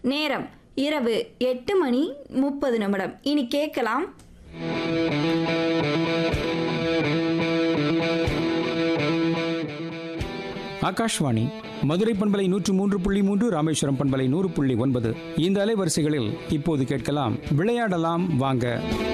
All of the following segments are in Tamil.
நேரம் இரவு எட்டு மணி முப்பது நிமிடம் இனி கேட்கலாம் ஆகாஷ்வாணி மதுரை பண்பலை நூற்று மூன்று புள்ளி மூன்று ராமேஸ்வரம் பண்பலை நூறு புள்ளி ஒன்பது இந்த அலைவரிசைகளில் இப்போது கேட்கலாம் விளையாடலாம் வாங்க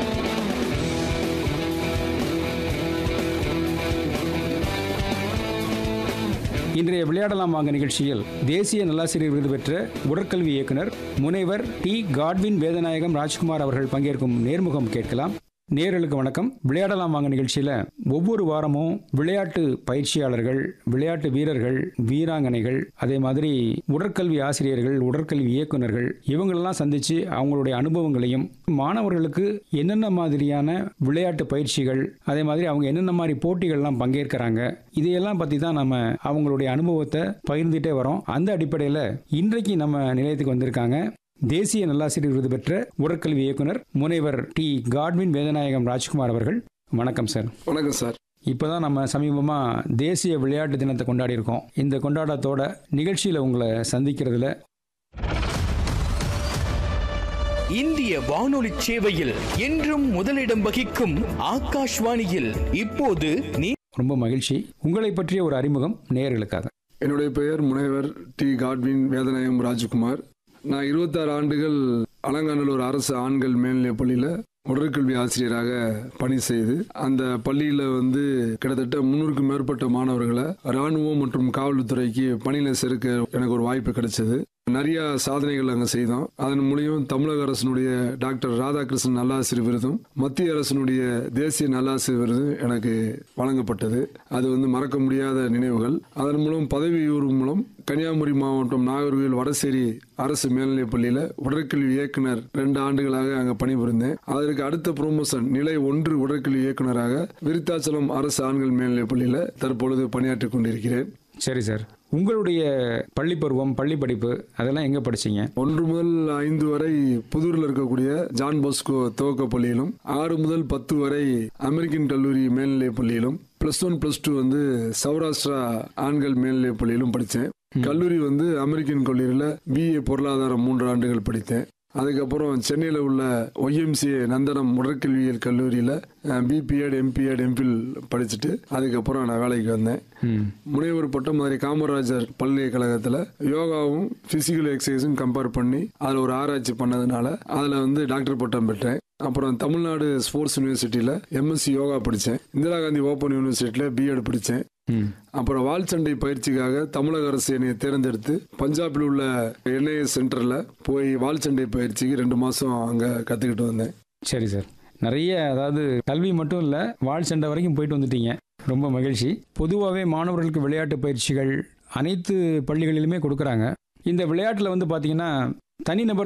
இன்றைய விளையாடலாம் வாங்க நிகழ்ச்சியில் தேசிய நல்லாசிரியர் விருது பெற்ற உடற்கல்வி இயக்குனர் முனைவர் டி காட்வின் வேதநாயகம் ராஜ்குமார் அவர்கள் பங்கேற்கும் நேர்முகம் கேட்கலாம் நேயர்களுக்கு வணக்கம் விளையாடலாம் வாங்க நிகழ்ச்சியில ஒவ்வொரு வாரமும் விளையாட்டு பயிற்சியாளர்கள் விளையாட்டு வீரர்கள் வீராங்கனைகள் அதே மாதிரி உடற்கல்வி ஆசிரியர்கள் உடற்கல்வி இயக்குனர்கள் இவங்களெல்லாம் சந்திச்சு அவங்களுடைய அனுபவங்களையும் மாணவர்களுக்கு என்னென்ன மாதிரியான விளையாட்டு பயிற்சிகள் அதே மாதிரி அவங்க என்னென்ன மாதிரி போட்டிகள்லாம் பங்கேற்கிறாங்க இதையெல்லாம் பற்றி தான் நம்ம அவங்களுடைய அனுபவத்தை பகிர்ந்துட்டே வரோம் அந்த அடிப்படையில் இன்றைக்கு நம்ம நிலையத்துக்கு வந்திருக்காங்க தேசிய நல்லாசிரியர் விருது பெற்ற உடற்கல்வி இயக்குனர் முனைவர் டி காட்வின் வேதநாயகம் ராஜ்குமார் அவர்கள் வணக்கம் சார் வணக்கம் சார் இப்போதான் நம்ம சமீபமாக தேசிய விளையாட்டு தினத்தை கொண்டாடி இருக்கோம் இந்த கொண்டாட்டத்தோட நிகழ்ச்சியில் உங்களை சந்திக்கிறதுல இந்திய வானொலி சேவையில் என்றும் முதலிடம் வகிக்கும் ஆகாஷ்வாணியில் இப்போது நீ ரொம்ப மகிழ்ச்சி உங்களை பற்றிய ஒரு அறிமுகம் நேயர்களுக்காக என்னுடைய பெயர் முனைவர் டி காட்வின் வேதநாயகம் ராஜ்குமார் நான் இருபத்தாறு ஆண்டுகள் அலங்காநல்லூர் அரசு ஆண்கள் மேல்நிலைப் பள்ளியில் உடற்கல்வி ஆசிரியராக பணி செய்து அந்த பள்ளியில் வந்து கிட்டத்தட்ட முன்னூறுக்கும் மேற்பட்ட மாணவர்களை ராணுவம் மற்றும் காவல்துறைக்கு பணியில் சேர்க்க எனக்கு ஒரு வாய்ப்பு கிடைச்சது நிறைய சாதனைகள் அங்கே செய்தோம் அதன் மூலியம் தமிழக அரசினுடைய டாக்டர் ராதாகிருஷ்ணன் நல்லாசிரியர் விருதும் மத்திய அரசினுடைய தேசிய நல்லாசிரியர் விருதும் எனக்கு வழங்கப்பட்டது அது வந்து மறக்க முடியாத நினைவுகள் அதன் மூலம் பதவி உயர்வு மூலம் கன்னியாகுமரி மாவட்டம் நாகர்கோவில் வடசேரி அரசு மேல்நிலைப் பள்ளியில் உடற்கல்வி இயக்குனர் ரெண்டு ஆண்டுகளாக அங்கே பணிபுரிந்தேன் அதற்கு அடுத்த ப்ரொமோஷன் நிலை ஒன்று உடற்கல்வி இயக்குனராக விருத்தாச்சலம் அரசு ஆண்கள் மேல்நிலைப் பள்ளியில் தற்பொழுது பணியாற்றிக் கொண்டிருக்கிறேன் சரி சார் உங்களுடைய பள்ளி பருவம் பள்ளி படிப்பு அதெல்லாம் எங்கே படிச்சீங்க ஒன்று முதல் ஐந்து வரை புதூரில் இருக்கக்கூடிய ஜான் போஸ்கோ துவக்க பள்ளியிலும் ஆறு முதல் பத்து வரை அமெரிக்கன் கல்லூரி மேல்நிலைப் பள்ளியிலும் பிளஸ் ஒன் பிளஸ் டூ வந்து சௌராஷ்டிரா ஆண்கள் மேல்நிலைப் பள்ளியிலும் படித்தேன் கல்லூரி வந்து அமெரிக்கன் கல்லூரியில் பிஏ பொருளாதாரம் மூன்று ஆண்டுகள் படித்தேன் அதுக்கப்புறம் சென்னையில் உள்ள ஒய்எம்சிஏ நந்தனம் உடற்கல்வியியல் கல்லூரியில் பிபிஎட் எம்பிஎட் எம்பில் படிச்சுட்டு அதுக்கப்புறம் நான் வேலைக்கு வந்தேன் ம் முனைவர் பட்டம் மதுரை காமராஜர் பல்கலைக்கழகத்தில் யோகாவும் பிசிக்கல் எக்ஸசைஸும் கம்பேர் பண்ணி அதில் ஒரு ஆராய்ச்சி பண்ணதுனால அதில் வந்து டாக்டர் பட்டம் பெற்றேன் அப்புறம் தமிழ்நாடு ஸ்போர்ட்ஸ் யூனிவர்சிட்டியில் எம்எஸ்சி யோகா படித்தேன் இந்திரா காந்தி ஓப்பன் யூனிவர்சிட்டியில் பிஎட் படித்தேன் ம் அப்புறம் வால்சண்டை பயிற்சிக்காக தமிழக அரசு என்னை தேர்ந்தெடுத்து பஞ்சாபில் உள்ள என்ஐஏ சென்டரில் போய் வால்சண்டை பயிற்சிக்கு ரெண்டு மாதம் அங்கே கற்றுக்கிட்டு வந்தேன் சரி சார் நிறைய அதாவது கல்வி மட்டும் இல்லை வாழ் சண்டை வரைக்கும் போயிட்டு வந்துட்டீங்க ரொம்ப மகிழ்ச்சி பொதுவாகவே மாணவர்களுக்கு விளையாட்டு பயிற்சிகள் அனைத்து பள்ளிகளிலுமே கொடுக்குறாங்க இந்த விளையாட்டில் வந்து பார்த்தீங்கன்னா தனிநபர்